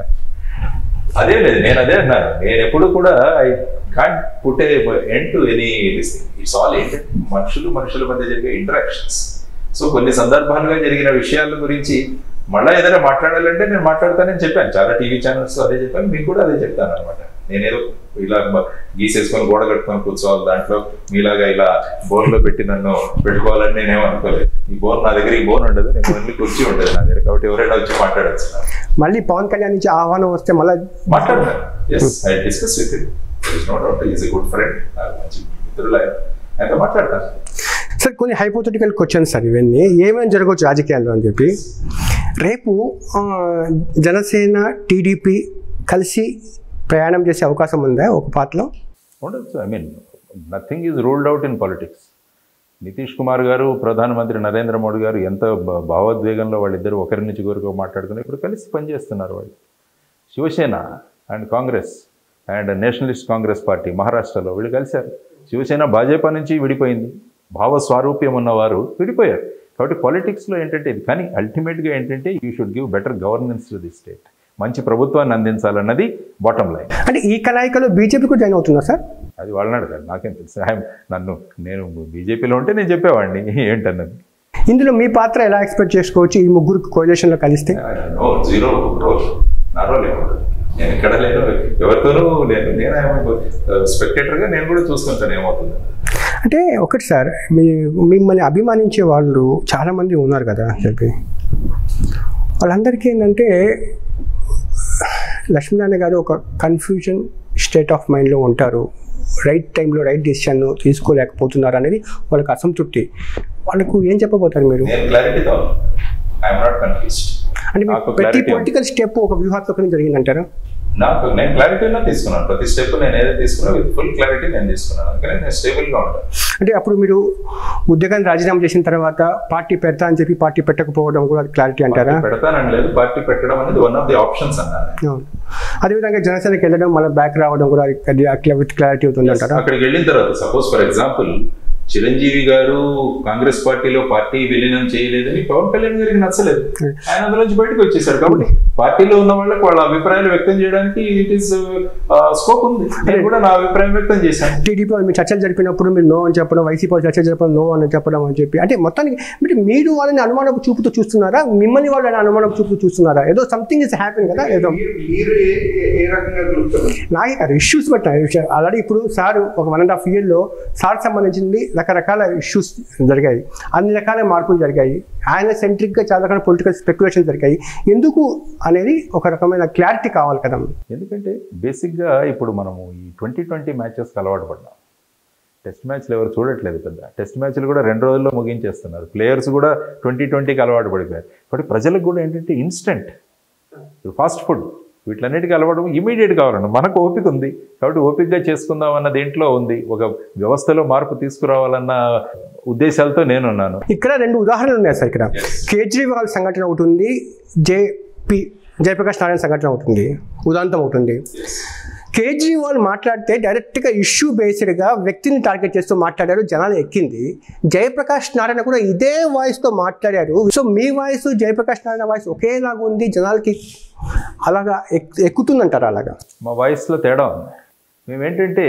అదే లేదు నేను అదే అన్నాను నేను ఎప్పుడు కూడా I can't put end to any it's all ఏంటి మనుషులు మనుషుల మధ్య జరిగే ఇంటరాక్షన్స్ సో కొన్ని సందర్భాలుగా జరిగిన విషయాల గురించి మళ్ళీ ఏదైనా మాట్లాడాలంటే నేను మాట్లాడతానని చెప్పాను చాలా టీవీ ఛానల్స్ అదే చెప్పాను మీకు కూడా అదే చెప్తాను అనమాట నేనేదో ఇలా మ- గీసేసుకొని గోడ కట్టుకొని కూర్చోవాలి దాంట్లో మీలాగా ఇలా బోర్లో పెట్టి నన్ను పెట్టుకోవాలని నేనేం అనుకోలేదు ఈ బోర్ నా దగ్గర ఈ బోర్ ఉండదు నేను ఓన్లీ కుర్చీ ఉంటుంది నా దగ్గర కాబట్టి ఎవరైనా వచ్చి మాట్లాడచ్చు మళ్ళీ పవన్ కళ్యాణ్ నుంచి ఆహ్వానం వస్తే మళ్ళీ మాట్లాడతాను yes I discuss with him is no doubt is a good friend మంచి మిత్రులు ఆయన ఆయనతో మాట్లాడతాను సార్ కొన్ని హైపోథెటికల్ క్వశ్చన్స్ సార్ ఇవన్నీ ఏమేమి జరగవచ్చు రాజకీయాల్లో అని చెప్పి రేపు ఆ, జనసేన టీడీపీ కలిసి ప్రయాణం చేసే అవకాశం ఉందా ఒక పాటలో ఉండొచ్చు I mean nothing is ruled out in politics Nitish Kumar గారు ప్రధానమంత్రి నరేంద్ర మోడీ గారు ఎంత భా- భావోద్వేగంలో వాళ్ళిద్దరు ఒకరి నుంచి ఒకరికి మాట్లాడుకుని ఇప్పుడు కలిసి పనిచేస్తున్నారు వాళ్ళు Shiv Sena and Congress and Nationalist Congress party మహారాష్ట్రలో వీళ్ళు కలిశారు శివసేన భాజపా నుంచి విడిపోయింది భావ స్వారూప్యం ఉన్నవారు విడిపోయారు కాబట్టి పాలిటిక్స్లో ఏంటంటే ఇది కానీ అల్టిమేట్గా ఏంటంటే you should give better governance to the state మంచి ప్రభుత్వాన్ని అందించాలన్నది బాటం లైన్ అంటే ఈ కలాయికలో బీజేపీ కూడా జాయిన్ అవుతుందా సార్ అది వాళ్ళని అడగాలి నాకేం తెలుసు ఐఎమ్ నన్ను నేను బీజేపీలో ఉంటే నేను చెప్పేవాడిని ఏంటన్నది ఇందులో మీ పాత్ర ఎలా ఎక్స్పెక్ట్ చేసుకోవచ్చు ఈ ముగ్గురు కోయిలేషన్లో కలిస్తే నో జీరో రోల్ నా రోల్ ఏముండదు నేను ఎక్కడ లేను ఎవరితోనూ లేను నేను స్పెక్టేటర్గా నేను కూడా చూస్తుంటాను ఏమవుతుంది అంటే ఒకటి సార్ మీ మిమ్మల్ని అభిమానించే వాళ్ళు చాలామంది ఉన్నారు కదా అని చెప్పి వాళ్ళందరికీ ఏంటంటే లక్ష్మీనారాయణ గారు ఒక కన్ఫ్యూజన్ స్టేట్ ఆఫ్ మైండ్లో ఉంటారు రైట్ టైంలో రైట్ డిసిషన్ తీసుకోలేకపోతున్నారు అనేది వాళ్ళకి అసంతృప్తి వాళ్ళకు ఏం చెప్పబోతారు మీరు నేను క్లారిటీతో ఐఎమ్ నాట్ కన్ఫ్యూజ్డ్ అంటే మీ నాకు ప్రతి clarity ఉంది. పొలిటికల్ స్టెప్ ఒక వ్యూహాత్మకంగా జరిగిందంటారా నాకు నేను క్లారిటీలో తీసుకున్నాను ప్రతి స్టెప్ నేను ఏదైతే తీసుకున్నా విత్ ఫుల్ క్లారిటీ నేను తీసుకున్నాను అందుకని నేను స్టేబుల్గా ఉంటాను అంటే అప్పుడు మీరు ఉద్యోగాన్ని రాజీనామా చేసిన తర్వాత పార్టీ పెడతా అని చెప్పి పార్టీ పెట్టకపోవడం కూడా క్లారిటీ అంటారా పార్టీ పెడతానని లేదు పార్టీ పెట్టడం అనేది వన్ ఆఫ్ ది ఆప్షన్స్ అన్నాను అవును. అదేవిధంగా జనసేనకి వెళ్ళడం మళ్ళీ బ్యాక్ రావడం కూడా అది అది విత్ క్లారిటీ అవుతుంది అంటారా అక్కడికి వెళ్ళిన తర్వాత సపోజ్ ఫర్ ఎగ్జాంపుల్ చిరంజీవి గారు కాంగ్రెస్ పార్టీలో పార్టీ విలీనం చేయలేదని పవన్ కళ్యాణ్ గారికి నచ్చలేదు ఆయన అందులోంచి బయటకు వచ్చేసారు కాబట్టి పార్టీలో ఉన్న వాళ్ళకి వాళ్ళ అభిప్రాయాలు వ్యక్తం చేయడానికి ఇట్ ఈస్ స్కోప్ ఉంది నేను కూడా నా అభిప్రాయం వ్యక్తం చేశాను టీడీపీ వాళ్ళు మీరు చర్చలు జరిపినప్పుడు మీరు నో అని చెప్పడం వైసీపీ వాళ్ళు చర్చలు చెప్పడం నో అని చెప్పడం అని చెప్పి అంటే మొత్తానికి మీరు మీరు వాళ్ళని అనుమానపు చూపుతూ చూస్తున్నారా మిమ్మల్ని వాళ్ళని అనుమానపు చూపుతూ చూస్తున్నారా ఏదో సంథింగ్ ఇస్ హ్యాపీన్ కదా ఏదో మీరు ఏ ఏ- ఏ రకంగా చూస్తారు నాకే కాదు ఇష్యూస్ బట్టి ఆల్రెడీ ఇప్పుడు సార్ ఒక వన్ అండ్ హాఫ్ ఇయర్లో సార్ సంబంధించింది రకరకాల ఇష్యూస్ జరిగాయి అన్ని రకాల మార్పులు జరిగాయి ఆయన సెంట్రిక్గా చాలా రకాల పొలిటికల్ స్పెక్యులేషన్ జరిగాయి ఎందుకు అనేది ఒక రకమైన క్లారిటీ కావాలి కదా ఎందుకంటే బేసిక్గా ఇప్పుడు మనము ఈ ట్వంటీ ట్వంటీ మ్యాచెస్కి అలవాటు పడ్డాం టెస్ట్ మ్యాచ్లు ఎవరు చూడట్లేదు పెద్ద టెస్ట్ మ్యాచ్లు కూడా రెండు రోజుల్లో ముగించేస్తున్నారు ప్లేయర్స్ కూడా ట్వంటీ ట్వంటీకి అలవాటు పడిపోయారు కాబట్టి ప్రజలకు కూడా ఏంటంటే ఇన్స్టెంట్ ఫాస్ట్ ఫుడ్ వీటిలన్నిటికీ అలవాటు ఇమీడియట్ కావాలండి మనకు ఓపిక ఉంది కాబట్టి ఓపికగా చేసుకుందాం అన్న దేంట్లో ఉంది ఒక వ్యవస్థలో మార్పు తీసుకురావాలన్న ఉద్దేశాలతో నేనున్నాను ఇక్కడ రెండు ఉదాహరణలు ఉన్నాయి సార్ ఇక్కడ కేజ్రీవాల్ సంఘటన ఒకటి ఉంది జేపి జయప్రకాష్ నారాయణ సంఘటన అవుతుంది ఉదాంతం అవుతుంది కేజ్రీవాల్ మాట్లాడితే డైరెక్ట్గా ఇష్యూ బేస్డ్గా వ్యక్తిని టార్గెట్ చేస్తూ మాట్లాడారు జనాలు ఎక్కింది జయప్రకాష్ నారాయణ కూడా ఇదే వాయిస్తో మాట్లాడారు సో మీ వాయిస్ జయప్రకాష్ నారాయణ వాయిస్ ఒకేలాగా ఉంది జనాలకి అలాగా ఎక్ ఎక్కుతుందంటారు అలాగా మా వాయిస్లో తేడా ఉంది మేమేంటంటే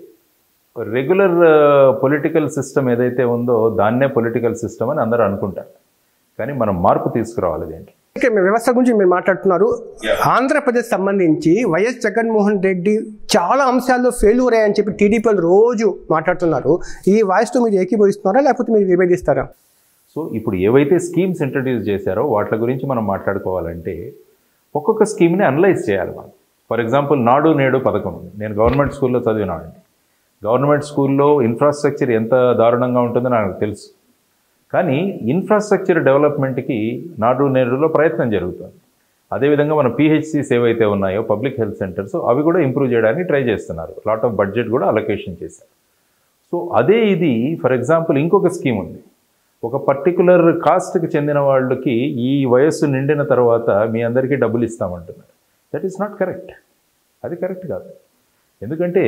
రెగ్యులర్ పొలిటికల్ సిస్టమ్ ఏదైతే ఉందో దాన్నే పొలిటికల్ సిస్టమ్ అని అందరూ అనుకుంటారు కానీ మనం మార్పు తీసుకురావాలి దీంట్లో ఇక్కడ మీ వ్యవస్థ గురించి మీరు మాట్లాడుతున్నారు ఆంధ్రప్రదేశ్ సంబంధించి వైఎస్ జగన్మోహన్ రెడ్డి చాలా అంశాల్లో ఫెయిల్యూర్ అయ్యాయని చెప్పి టీడీపీ వాళ్ళు రోజు మాట్లాడుతున్నారు ఈ వాయిస్తో మీరు ఏకీభవిస్తున్నారా లేకపోతే మీరు విభేదిస్తారా సో ఇప్పుడు ఏవైతే స్కీమ్స్ ఇంట్రడ్యూస్ చేశారో వాటి గురించి మనం మాట్లాడుకోవాలంటే ఒక్కొక్క స్కీమ్ని అనలైజ్ చేయాలి మనం ఫర్ ఎగ్జాంపుల్ నాడు నేడు పథకం ఉంది నేను గవర్నమెంట్ స్కూల్లో చదివినాడండి గవర్నమెంట్ స్కూల్లో ఇన్ఫ్రాస్ట్రక్చర్ ఎంత దారుణంగా ఉంటుందో నాకు తెలుసు కానీ ఇన్ఫ్రాస్ట్రక్చర్ డెవలప్మెంట్కి నాడు నేడులో ప్రయత్నం జరుగుతుంది అదేవిధంగా మన పిహెచ్సిస్ ఏవైతే ఉన్నాయో పబ్లిక్ హెల్త్ సెంటర్స్ అవి కూడా ఇంప్రూవ్ చేయడానికి ట్రై చేస్తున్నారు లాట్ ఆఫ్ బడ్జెట్ కూడా అలొకేషన్ చేశారు సో అదే ఇది ఫర్ ఎగ్జాంపుల్ ఇంకొక స్కీమ్ ఉంది ఒక పర్టికులర్ కాస్ట్కి చెందిన వాళ్ళకి ఈ వయస్సు నిండిన తర్వాత మీ అందరికీ డబ్బులు ఇస్తామంటున్నారు దట్ ఈస్ నాట్ కరెక్ట్ అది కరెక్ట్ కాదు ఎందుకంటే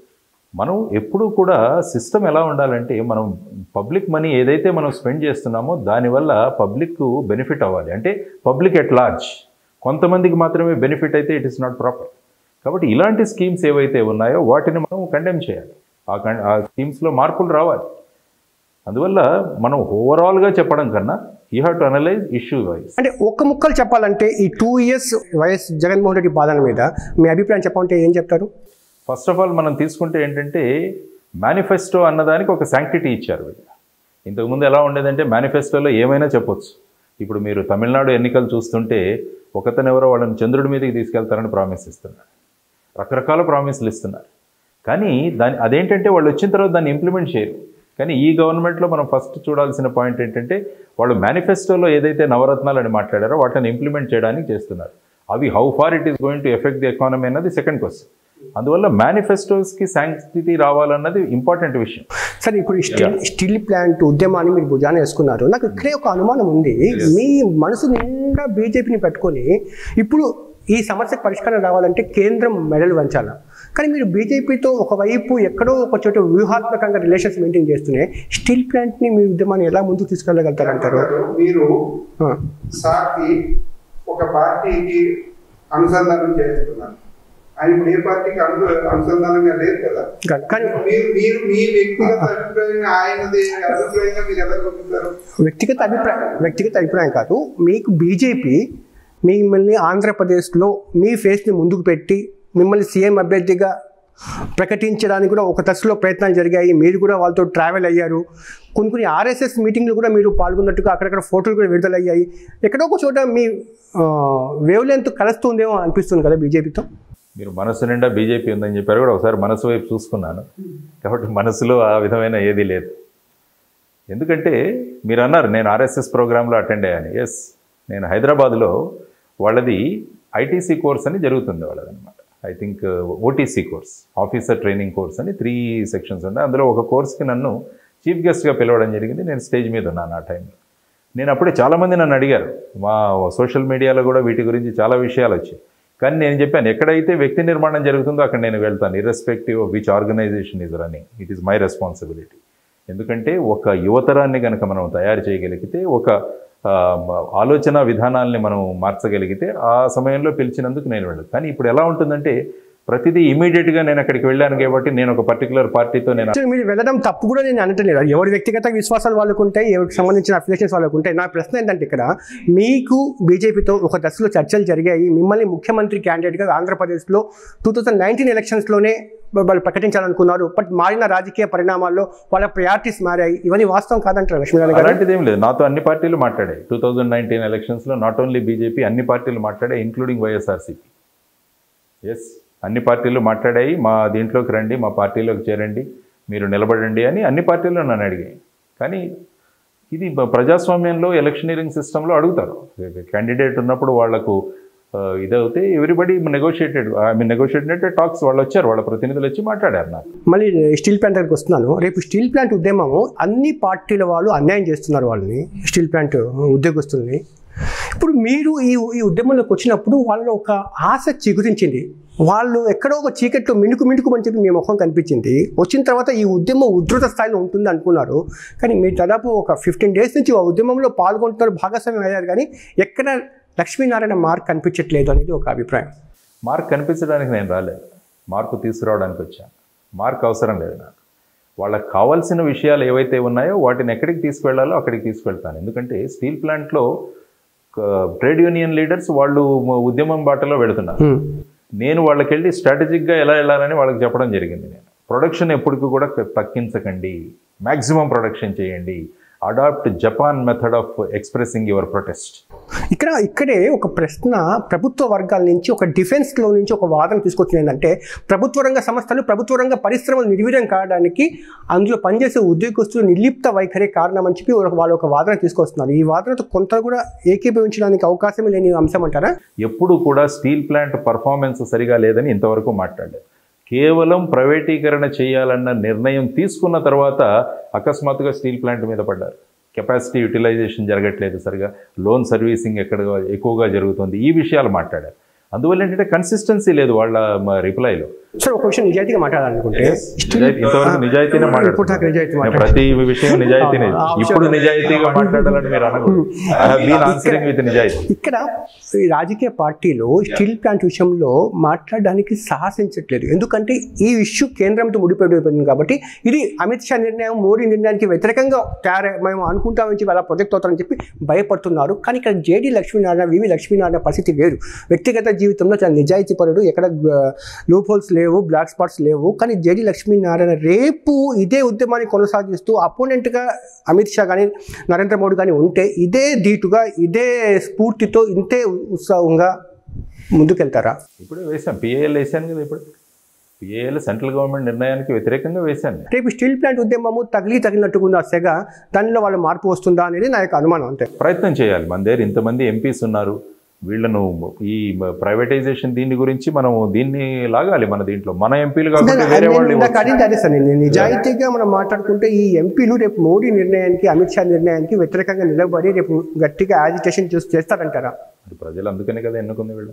మనం ఎప్పుడూ కూడా సిస్టమ్ ఎలా ఉండాలంటే మనం పబ్లిక్ మనీ ఏదైతే మనం స్పెండ్ చేస్తున్నామో దానివల్ల పబ్లిక్ బెనిఫిట్ అవ్వాలి అంటే పబ్లిక్ ఎట్ లార్జ్ కొంతమందికి మాత్రమే బెనిఫిట్ అయితే ఇట్ ఇస్ నాట్ ప్రాపర్ కాబట్టి ఇలాంటి స్కీమ్స్ ఏవైతే ఉన్నాయో వాటిని మనం కండెమ్ చేయాలి ఆ కం ఆ స్కీమ్స్లో మార్పులు రావాలి అందువల్ల మనం ఓవరాల్గా చెప్పడం కన్నా you have to analyse issue wise అంటే ఒక్క ముక్కలు చెప్పాలంటే ఈ టూ ఇయర్స్ వైఎస్ జగన్మోహన్ రెడ్డి బాధల మీద మీ అభిప్రాయం చెప్పాలంటే ఏం చెప్తారు ఫస్ట్ ఆఫ్ ఆల్ మనం తీసుకుంటే ఏంటంటే మేనిఫెస్టో అన్నదానికి ఒక శాంక్టిటీ ఇచ్చారు వీళ్ళు ఇంతకుముందు ఎలా ఉండేదంటే మేనిఫెస్టోలో ఏమైనా చెప్పొచ్చు ఇప్పుడు మీరు తమిళనాడు ఎన్నికలు చూస్తుంటే ఒకతను ఎవరో వాళ్ళని చంద్రుడి మీదకి తీసుకెళ్తారని ప్రామిస్ ఇస్తున్నారు రకరకాల ప్రామిస్లు ఇస్తున్నారు కానీ దాని అదేంటంటే వాళ్ళు వచ్చిన తర్వాత దాన్ని ఇంప్లిమెంట్ చేయరు కానీ ఈ గవర్నమెంట్లో మనం ఫస్ట్ చూడాల్సిన పాయింట్ ఏంటంటే వాళ్ళు మేనిఫెస్టోలో ఏదైతే నవరత్నాలు అని మాట్లాడారో వాటిని ఇంప్లిమెంట్ చేయడానికి చేస్తున్నారు అవి how far it is going to effect the economy అన్నది సెకండ్ క్వశ్చన్ అందువల్ల మేనిఫెస్టోస్కి శాంక్టిటీ రావాలన్నది ఇంపార్టెంట్ విషయం సరే ఇప్పుడు ఈ స్టీల్ స్టీల్ ప్లాంట్ ఉద్యమాన్ని మీరు భుజాన వేసుకున్నారు నాకు ఇక్కడే ఒక అనుమానం ఉంది మీ మనసు నిండా బీజేపీని పెట్టుకొని ఇప్పుడు ఈ సమస్యకు పరిష్కారం రావాలంటే కేంద్రం మెడలు వంచాల కానీ మీరు బీజేపీతో ఒకవైపు ఎక్కడో ఒక చోట వ్యూహాత్మకంగా రిలేషన్స్ మెయింటైన్ చేస్తూనే స్టీల్ ప్లాంట్ని మీ ఉద్యమాన్ని ఎలా ముందుకు తీసుకెళ్ళగలుగుతారంటారు మీరు ఆ, సాకి ఒక పార్టీకి అనుసంధానం చేస్తున్నారు ఆయన ఇప్పుడు ఏ పార్టీకి అను అనుసంధానంగా లేదు కదా కా- కానీ మీరు మీరు మీ వ్యక్తిగత అభిప్రాయం ఆయనది అభిప్రాయంగా మీరు ఎలా పంపిస్తారు వ్యక్తిగత అభిప్రాయం వ్యక్తిగత అభిప్రాయం కాదు మీకు బీజేపీ మిమ్మల్ని ఆంధ్రప్రదేశ్లో మీ ఫేస్ని ముందుకు పెట్టి మిమ్మల్ని సీఎం అభ్యర్థిగా ప్రకటించడానికి కూడా ఒక దశలో ప్రయత్నాలు జరిగాయి మీరు కూడా వాళ్ళతో ట్రావెల్ అయ్యారు కొన్ని కొన్ని ఆర్ఎస్ఎస్ మీటింగ్లు కూడా మీరు పాల్గొన్నట్టుగా అక్కడక్కడ ఫోటోలు కూడా విడుదలయ్యాయి ఎక్కడో ఒక చోట మీ వేవ్ లెంత్ కలుస్తుందేమో అనిపిస్తుంది కదా బీజేపీతో మీరు మనసు నిండా బీజేపీ ఉందని చెప్పారు కూడా ఒకసారి మనసు వైపు చూసుకున్నాను కాబట్టి మనసులో ఆ విధమైన ఏది లేదు ఎందుకంటే మీరు అన్నారు నేను ఆర్ఎస్ఎస్ ప్రోగ్రాంలో అటెండ్ అయ్యాను ఎస్ నేను హైదరాబాద్లో వాళ్ళది ఐటీసీ కోర్స్ అని జరుగుతుంది వాళ్ళది అనమాట I think OTC course officer training course అని త్రీ సెక్షన్స్ ఉన్నాయి అందులో ఒక కోర్స్కి నన్ను చీఫ్ గెస్ట్గా పిలవడం జరిగింది నేను స్టేజ్ మీద ఉన్నాను ఆ టైంలో నేను అప్పుడే చాలామంది నన్ను అడిగారు మా సోషల్ మీడియాలో కూడా వీటి గురించి చాలా విషయాలు వచ్చాయి కానీ నేను చెప్పాను ఎక్కడైతే వ్యక్తి నిర్మాణం జరుగుతుందో అక్కడ నేను వెళ్తాను irrespective of which organisation is running it is my responsibility ఎందుకంటే ఒక యువతరాన్ని కనుక మనం తయారు చేయగలిగితే ఒక ఆ, ఆలోచన విధానాల్ని మనం మార్చగలిగితే ఆ సమయంలో పిలిచినందుకు నేను వెళ్ళదు కానీ ఇప్పుడు ఎలా ఉంటుందంటే ప్రతిదీ ఇమీడియట్గా నేను అక్కడికి వెళ్ళాను కాబట్టి నేను ఒక పర్టికులర్ పార్టీతో నేను యాక్చువల్లీ మీరు వెళ్ళడం తప్పు కూడా నేను అనటం లేదు ఎవరి వ్యక్తిగత విశ్వాసాలు వాళ్ళకు ఉంటాయి ఎవరికి సంబంధించిన అఫిలియేషన్స్ వాళ్ళకు ఉంటాయి నా ప్రశ్న ఏంటంటే ఇక్కడ మీకు బీజేపీతో ఒక దశలో చర్చలు జరిగాయి మిమ్మల్ని ముఖ్యమంత్రి క్యాండిడేట్గా ఆంధ్రప్రదేశ్లో టూ థౌజండ్ నైన్టీన్ ఎలక్షన్స్లోనే వాళ్ళు ప్రకటించాలనుకున్నారు బట్ మారిన రాజకీయ పరిణామాల్లో వాళ్ళ ప్రయారిటీస్ మారాయి ఇవన్నీ వాస్తవం కాదంటారు లక్ష్మీనారాయణ గారు అలాంటిది ఏం లేదు నాతో అన్ని పార్టీలు మాట్లాడాయి టూ థౌజండ్ నైన్టీన్ ఎలక్షన్స్లో నాట్ ఓన్లీ బీజేపీ అన్ని పార్టీలు మాట్లాడాయి ఇంక్లూడింగ్ వైఎస్ఆర్సీపీ ఎస్ అన్ని పార్టీలు మాట్లాడాయి మా దీంట్లోకి రండి మా పార్టీలోకి చేరండి మీరు నిలబడండి అని అన్ని పార్టీలు నన్ను అడిగాయి కానీ ఇది బ- ప్రజాస్వామ్యంలో ఎలక్షనీరింగ్ సిస్టంలో అడుగుతారు క్యాండిడేట్ ఉన్నప్పుడు వాళ్లకు ఆ, ఇదవుతే everybody negotiated I mean negotiated అంటే టాక్స్ వాళ్ళు వచ్చారు వాళ్ళ ప్రతినిధులు వచ్చి మాట్లాడారు నాకు మళ్ళీ స్టీల్ ప్లాంట్ దగ్గరికి వస్తున్నాను రేపు స్టీల్ ప్లాంట్ ఉద్యమము అన్ని పార్టీల వాళ్ళు అన్యాయం చేస్తున్నారు వాళ్ళని స్టీల్ ప్లాంట్ ఉద్యోగస్తుల్ని ఇప్పుడు మీరు ఈ ఈ ఉద్యమంలోకి వచ్చినప్పుడు వాళ్ళలో ఒక ఆశ చిగురించింది వాళ్ళు ఎక్కడో ఒక చీకట్లో మిణుకు మిణుకు అని చెప్పి మీ ముఖం కనిపించింది వచ్చిన తర్వాత ఈ ఉద్యమం ఉధృత స్థాయిలో ఉంటుంది అనుకున్నారు కానీ మీరు దాదాపు ఒక ఫిఫ్టీన్ డేస్ నుంచి ఆ ఉద్యమంలో పాల్గొంటున్నారు భాగస్వామ్యం అయ్యారు కానీ ఎక్కడ లక్ష్మీనారాయణ మార్క్ కనిపించట్లేదు అనేది ఒక అభిప్రాయం మార్క్ కనిపించడానికి నేను రాలేదు మార్పు తీసుకురావడానికి వచ్చాను మార్క్ అవసరం లేదు నాకు వాళ్ళకి కావాల్సిన విషయాలు ఏవైతే ఉన్నాయో వాటిని ఎక్కడికి తీసుకువెళ్ళాలో అక్కడికి తీసుకువెళ్తాను ఎందుకంటే స్టీల్ ప్లాంట్లో ట్రేడ్ యూనియన్ లీడర్స్ వాళ్ళు మ- ఉద్యమం బాటలో వెళుతున్నారు నేను వాళ్ళకి వెళ్ళి స్ట్రాటజిక్గా ఎలా వెళ్ళాలని వాళ్ళకి చెప్పడం జరిగింది నేను ప్రొడక్షన్ ఎప్పటికీ కూడా తగ్గించకండి మ్యాక్సిమం ప్రొడక్షన్ చేయండి adopt Japan method of expressing your protest ఇక్కడ ఇక్కడే ఒక ప్రశ్న ప్రభుత్వ వర్గాల నుంచి ఒక డిఫెన్స్లో నుంచి ఒక వాదన తీసుకొచ్చింది ఏంటంటే ప్రభుత్వ రంగ సంస్థలు ప్రభుత్వ రంగ పరిశ్రమలు నిర్వీర్యం కావడానికి అందులో పనిచేసే ఉద్యోగస్తులు నిర్లిప్త వైఖరి కారణం అని చెప్పి ఒక- వాళ్ళు ఒక వాదన తీసుకొస్తున్నారు ఈ వాదనతో కొంత కూడా ఏకీభవించడానికి అవకాశం లేని అంశం అంటారా ఎప్పుడు కూడా స్టీల్ ప్లాంట్ పర్ఫార్మెన్స్ సరిగా లేదని ఇంతవరకు మాట్లాడలేదు కేవలం ప్రైవేటీకరణ చేయాలన్న నిర్ణయం తీసుకున్న తర్వాత అకస్మాత్తుగా స్టీల్ ప్లాంట్ మీద పడ్డారు కెపాసిటీ యూటిలైజేషన్ జరగట్లేదు సరిగా లోన్ సర్వీసింగ్ ఎక్కడ ఎక్కువగా జరుగుతుంది ఈ విషయాలు మాట్లాడారు అందువల్ల ఏంటంటే కన్సిస్టెన్సీ లేదు వాళ్ళ రిప్లైలో సార్ ఒక విషయం నిజాయితీగా మాట్లాడాలనుకుంటే నిజాయితీ- ఇంతవరకు నిజాయితీనే ఇప్పుడు దాకా నిజాయితీ మాట్లాడుతున్నాను మాట్లాడారు. ప్రతి విషయం నిజాయితీనే ఆ, ఆ ఇప్పుడు విషయం- నిజాయితీగా మాట్లాడాలని మీరు అనకూడదు బీన్ ఆన్సరింగ్ విత్ నిజాయితీ ఇక్కడ ఈ రాజకీయ పార్టీలు స్టీల్ ప్లాంట్ విషయంలో మాట్లాడడానికి సాహసించట్లేదు ఎందుకంటే ఈ ఇష్యూ కేంద్రంతో ముడిపడిపోయింది కాబట్టి ఇది అమిత్ షా నిర్ణయం మోడీ నిర్ణయానికి వ్యతిరేకంగా తయారై మేము అనుకుంటామని చెప్పి అలా ప్రొజెక్ట్ అవుతారని చెప్పి భయపడుతున్నారు కానీ ఇక్కడ జేడి లక్ష్మీనారాయణ వివి లక్ష్మీనారాయణ పరిస్థితి వేరు వ్యక్తిగత జీవితంలో చాలా నిజాయితీ పరుడు ఎక్కడ లూప్ హోల్స్ లేవు బ్లాక్ స్పాట్స్ లేవు కానీ జేడి లక్ష్మీనారాయణ రేపు ఇదే ఉద్యమాన్ని కొనసాగిస్తూ అపోనెంట్గా అమిత్ షా కానీ నరేంద్ర మోడీ కానీ ఉంటే ఇదే ధీటుగా ఇదే స్ఫూర్తితో ఇంతే ఉత్సాహంగా ముందుకెళ్తారా ఇప్పుడే వేశాం పిఏఎల్ వేశాను కదా ఇప్పుడు పిఏఎల్ సెంట్రల్ గవర్నమెంట్ నిర్ణయానికి వ్యతిరేకంగా వేశాను నేను. రేపు స్టీల్ ప్లాంట్ ఉద్యమము తగిలి తగినట్టుగా ఉంది ఆ సెగ దానిలో వాళ్ళ మార్పు వస్తుందా అనేది నా యొక్క అనుమానం అంతే ప్రయత్నం చేయాలి మన దగ్గర ఇంతమంది ఎంపీస్ ఉన్నారు వీళ్ళను ఈ ప్రైవేటైజేషన్ దీని గురించి మనం దీన్ని లాగాలి మన దీంట్లో మన ఎంపీలు కాకుండా వేరే వాళ్ళు నాకు ఇవ్వచ్చు. అడిగింది అదే సార్ నేను నిజాయితీగా మనం మాట్లాడుకుంటే ఈ ఎంపీలు రేపు మోడీ నిర్ణయానికి అమిత్ షా నిర్ణయానికి వ్యతిరేకంగా నిలబడి రేపు గట్టిగా యాజిటేషన్ చూసి చేస్తారంటారా మరి ప్రజలు అందుకనే కదా ఎన్నుకుంది వీళ్ళని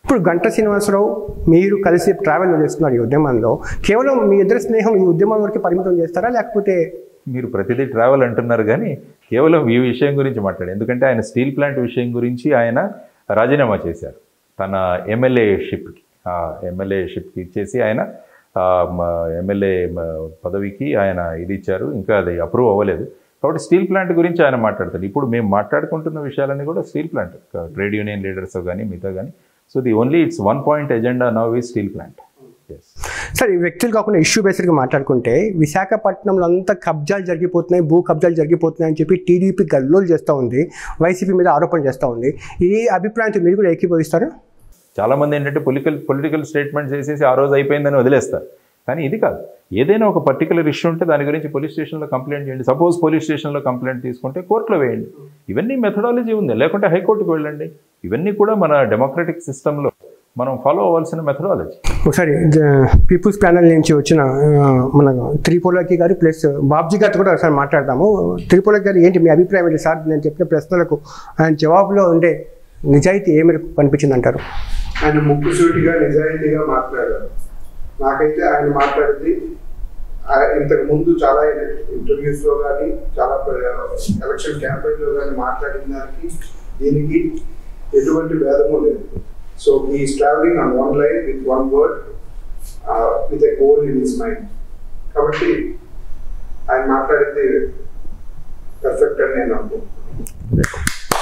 ఇప్పుడు గంట శ్రీనివాసరావు మీరు కలిసి ట్రావెల్ చేస్తున్నారు ఈ ఉద్యమంలో కేవలం మీ ఇద్దరి స్నేహం ఈ ఉద్యమం వరకు పరిమితం చేస్తారా లేకపోతే మీరు ప్రతిదీ ట్రావెల్ అంటున్నారు కానీ కేవలం ఈ విషయం గురించి మాట్లాడారు ఎందుకంటే ఆయన స్టీల్ ప్లాంట్ విషయం గురించి ఆయన రాజీనామా చేశారు తన ఎమ్మెల్యేషిప్కి ఎమ్మెల్యేషిప్కి ఇచ్చేసి ఆయన ఆ, మ- ఎమ్మెల్యే మ- పదవికి ఆయన ఇది ఇచ్చారు ఇంకా అది అప్రూవ్ అవ్వలేదు కాబట్టి స్టీల్ ప్లాంట్ గురించి ఆయన మాట్లాడతారు ఇప్పుడు మేము మాట్లాడుకుంటున్న విషయాలన్నీ కూడా steel plant trade union leaders కానీ మిగతా కానీ so the only it's one point agenda now ఈ స్టీల్ ప్లాంట్ ఎస్ సరే ఈ వ్యక్తులు కాకుండా ఇష్యూ బేస్డ్గా మాట్లాడుకుంటే విశాఖపట్నంలో అంతా కబ్జాలు జరిగిపోతున్నాయి భూ కబ్జాలు జరిగిపోతున్నాయి అని చెప్పి టీడీపీ గల్లోలు చేస్తూ ఉంది వైసీపీ మీద ఆరోపణ చేస్తూ ఉంది ఈ అభిప్రాయంతో మీరు కూడా ఏకీభవిస్తారా చాలామంది ఏంటంటే పొలిటికల్ పొలిటికల్ స్టేట్మెంట్స్ వేసేసి ఆ రోజు అయిపోయిందని వదిలేస్తారు కానీ ఇది కాదు ఏదైనా ఒక పర్టికులర్ ఇష్యూ ఉంటే దాని గురించి పోలీస్ స్టేషన్లో కంప్లైంట్ చేయండి సపోజ్ పోలీస్ స్టేషన్లో కంప్లైంట్ తీసుకుంటే కోర్టులో వేయండి ఇవన్నీ మెథడాలజీ ఉంది లేకుంటే హైకోర్టుకు వెళ్ళండి ఇవన్నీ కూడా మన డెమోక్రటిక్ సిస్టంలో మనం ఫాలో అవ్వాల్సిన మెథడాలజీ ఒకసారి పీపుల్స్ ప్యానల్ నుంచి వచ్చిన ఆ, మన త్రిపోలకి గారు ప్లస్ బాబ్జీ గారితో కూడా ఒకసారి మాట్లాడదాము త్రిపోలకి గారు ఏంటి మీ అభిప్రాయం ఏంటి సార్ నేను చెప్పిన ప్రశ్నలకు ఆయన జవాబులో ఉండే నిజాయితీ ఏ మేరకు కనిపించింది అంటారు ఆయన ముక్కుసూటిగా నిజాయితీగా మాట్లాడారు నాకైతే ఆయన మాట్లాడింది ఆ ఇంతకు ముందు చాలా ఇంటర్వ్యూస్ లో కానీ చాలా ఎలక్షన్ క్యాంపెయిన్ లో కానీ మాట్లాడిన దానికి దీనికి ఎటువంటి భేదము లేదు so is travelling on one line with one word with a goal in his mind కాబట్టి ఆయన మాట్లాడింది పర్ఫెక్ట్ అని నేను అనుకుంటున్నాను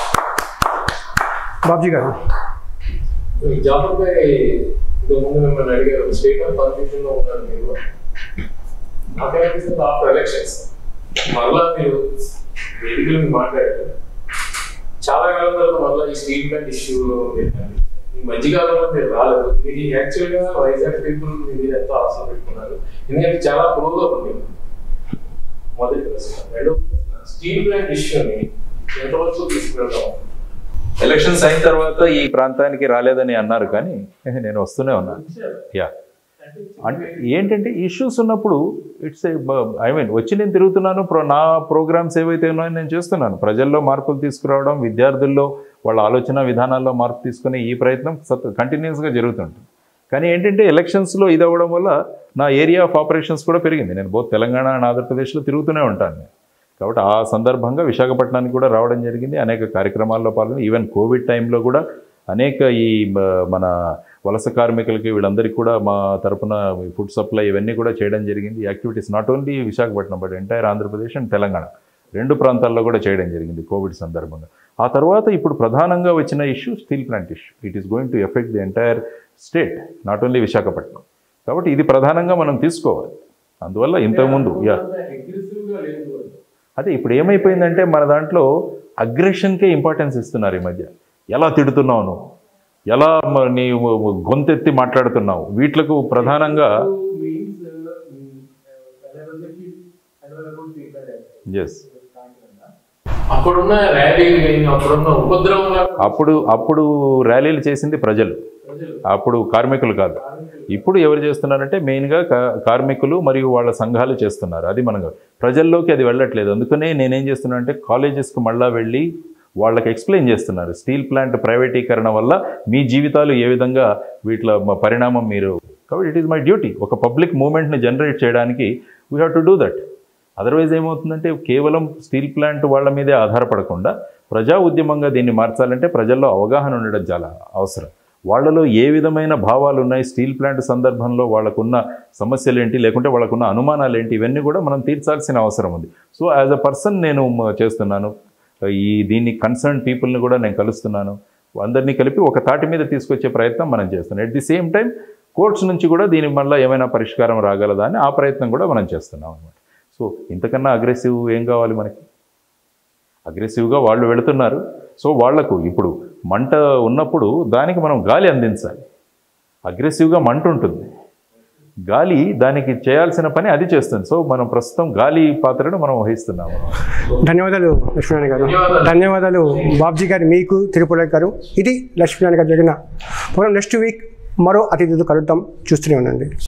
బాబ్జీ గారు జాఫర్ భాయ్ ఇంతకుముందు మిమ్మల్ని అడిగారు స్టేట్ ఆఫ్ కన్ఫ్యూజన్ లో ఉన్నారు మీరు నాకేమనిపిస్తుంది ఆఫ్టర్ ఎలక్షన్స్ మరలా మీరు వేదికలు మీరు మాట్లాడారు చాలా కాలం వరకు మరలా ఈ స్టీల్ ప్లాంట్ ఇష్యూలో పెట్టారు ఈ మధ్యకాలంలో మీరు రాలేదు మీరు యాక్చువల్ గా వైజాగ్ పీపుల్ మీ మీద ఎంతో ఆశ పెట్టుకున్నారు ఎందుకంటే చాలా ప్రోగా ఉంది మొదటి ప్రశ్న రెండో ప్రశ్న స్టీల్ ప్లాంట్ ఇష్యూని ఎంతవరకు తీసుకెళ్తాం ఎలక్షన్స్ అయిన తర్వాత ఈ ప్రాంతానికి రాలేదని అన్నారు కానీ నేను వస్తూనే ఉన్నాను యా అంటే ఏంటంటే ఇష్యూస్ ఉన్నప్పుడు ఇట్స్ ఐ మీన్ వచ్చి నేను తిరుగుతున్నాను ప్రో నా ప్రోగ్రామ్స్ ఏవైతే ఉన్నాయో నేను చేస్తున్నాను ప్రజల్లో మార్పులు తీసుకురావడం విద్యార్థుల్లో వాళ్ళ ఆలోచన విధానాల్లో మార్పు తీసుకునే ఈ ప్రయత్నం సత్ కంటిన్యూస్గా జరుగుతుంటుంది కానీ ఏంటంటే ఎలక్షన్స్లో ఇది అవ్వడం వల్ల నా ఏరియా ఆఫ్ ఆపరేషన్స్ కూడా పెరిగింది నేను బోత్ తెలంగాణ అండ్ ఆంధ్రప్రదేశ్లో తిరుగుతూనే ఉంటాను నేను కాబట్టి ఆ సందర్భంగా విశాఖపట్నానికి కూడా రావడం జరిగింది అనేక కార్యక్రమాల్లో పాల్గొని ఈవెన్ కోవిడ్ టైంలో కూడా అనేక ఈ మ- మన వలస కార్మికులకి వీళ్ళందరికీ కూడా మా తరపున ఫుడ్ సప్లై ఇవన్నీ కూడా చేయడం జరిగింది activities not only Visakhapatnam but entire Andhra Pradesh and Telangana రెండు ప్రాంతాల్లో కూడా చేయడం జరిగింది కోవిడ్ సందర్భంగా ఆ తర్వాత ఇప్పుడు ప్రధానంగా వచ్చిన issue steel plant issue it is going to effect the entire state not only Visakhapatnam కాబట్టి ఇది ప్రధానంగా మనం తీసుకోవాలి అందువల్ల ఇంతకుముందు యా అగ్రెసివ్ గా లేదు అది. అదే ఇప్పుడు ఏమైపోయిందంటే మన దాంట్లో అగ్రెషన్కే ఇంపార్టెన్స్ ఇస్తున్నారు ఈ మధ్య ఎలా తిడుతున్నావు నువ్వు ఎలా మ- నీ గొంతెత్తి మాట్లాడుతున్నావు వీటిలకు ప్రధానంగా means, uh, mm, uh, కళ్యాణందరికీ Hyderabad కూడా తీర్చాడు. ఎస్ అక్కడున్న ర్యాలీలు కానీ అక్కడున్న ఉపద్రవం అప్పుడు అప్పుడు ర్యాలీలు చేసింది ప్రజలు ప్రజలు అప్పుడు కార్మికులు కాదు ఇప్పుడు ఎవరు చేస్తున్నారంటే మెయిన్గా కా- కార్మికులు మరియు వాళ్ళ సంఘాలు చేస్తున్నారు అది మనకు ప్రజల్లోకి అది వెళ్ళట్లేదు అందుకనే నేనేం చేస్తున్నా అంటే కాలేజెస్కి మళ్ళా వెళ్ళి వాళ్ళకి ఎక్స్ప్లెయిన్ చేస్తున్నారు స్టీల్ ప్లాంట్ ప్రైవేటీకరణ వల్ల మీ జీవితాలు ఏ విధంగా వీటిలో మ- పరిణామం మీరు కాబట్టి ఇట్ ఈస్ మై డ్యూటీ ఒక పబ్లిక్ మూమెంట్ని జనరేట్ చేయడానికి we have to do that otherwise ఏమవుతుందంటే కేవలం స్టీల్ ప్లాంట్ వాళ్ళ మీదే ఆధారపడకుండా ప్రజా ఉద్యమంగా దీన్ని మార్చాలంటే ప్రజల్లో అవగాహన ఉండడం చాలా అవసరం వాళ్ళలో ఏ విధమైన భావాలు ఉన్నాయి స్టీల్ ప్లాంట్ సందర్భంలో వాళ్ళకున్న సమస్యలు ఏంటి లేకుంటే వాళ్ళకున్న అనుమానాలు ఏంటి ఇవన్నీ కూడా మనం తీర్చాల్సిన అవసరం ఉంది సో యాజ్ అ పర్సన్ నేను మ- చేస్తున్నాను ఈ దీన్ని కన్సర్న్ పీపుల్ని కూడా నేను కలుస్తున్నాను అందరినీ కలిపి ఒక తాటి మీద తీసుకొచ్చే ప్రయత్నం మనం చేస్తున్నాం at the same time courts నుంచి కూడా దీని వల్ల ఏమైనా పరిష్కారం రాగలదా అని ఆ ప్రయత్నం కూడా మనం చేస్తున్నాం అనమాట సో ఇంతకన్నా అగ్రెసివ్ ఏం కావాలి మనకి అగ్రెసివ్గా వాళ్ళు వెళుతున్నారు సో వాళ్లకు ఇప్పుడు మంట ఉన్నప్పుడు దానికి మనం గాలి అందించాలి అగ్రెసివ్గా మంట ఉంటుంది గాలి దానికి చేయాల్సిన పని అది చేస్తుంది సో మనం ప్రస్తుతం గాలి పాత్రను మనం వహిస్తున్నాము ధన్యవాదాలు లక్ష్మీనారాయణ గారు ధన్యవాదాలు. ధన్యవాదాలు బాబ్జీ గారు మీకు తిరుపతి గారు ఇది లక్ష్మీనారాయణ గారు జరిగిన నెక్స్ట్ వీక్ మరో అతిథితో కలుద్దాం చూస్తూనే ఉండండి